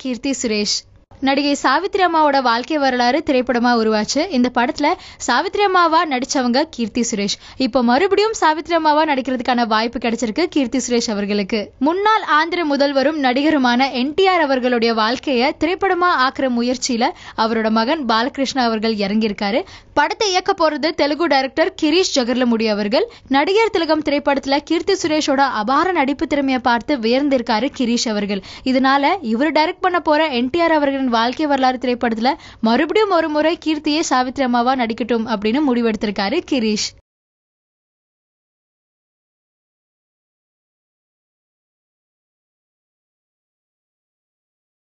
கீர்த்தி சுரேஷ் நடிகை சாவித்ரி அம்மாவோட வாழ்க்கை வரலாறு திரைப்படமா உருவாச்சு இந்த படத்துல சாவித்ரி அம்மாவா நடிச்சவங்க கீர்த்தி சுரேஷ் இப்போ மறுபடியும் சாவித்ரி அம்மாவா நடிக்கிறதுக்கான வாய்ப்பு கிடைச்சிருக்கு கீர்த்தி சுரேஷ் அவர்களுக்கு முன்னாள் ஆந்திர முதல்வரும் நடிகருமான என்டிஆர் அவர்களுடைய வாழ்க்கைய திரைப்படமா ஆக்குற முயற்சியில அவரோட மகன் பாலகிருஷ்ணா அவர்கள் இறங்கியிருக்காரு படத்தை இயக்க போறது தெலுங்கு டைரக்டர் கிரீஷ் ஜகர்லமுடி அவர்கள் நடிகர் திலகம் திரைப்படத்துல கீர்த்தி சுரேஷோட அபார நடிப்பு திறமையை பார்த்து வியர்ந்திருக்காரு கிரீஷ் அவர்கள் இதனால இவர் டைரக்ட் பண்ண போற என்டிஆர் அவர்களின் வாழ்க்கை வரலாறு திரைப்படத்துல மறுபடியும் ஒரு முறை கீர்த்தியே சாவித்ரி அம்மாவா நடிக்கட்டும் அப்படின்னு முடிவெடுத்திருக்காரு கிரீஷ்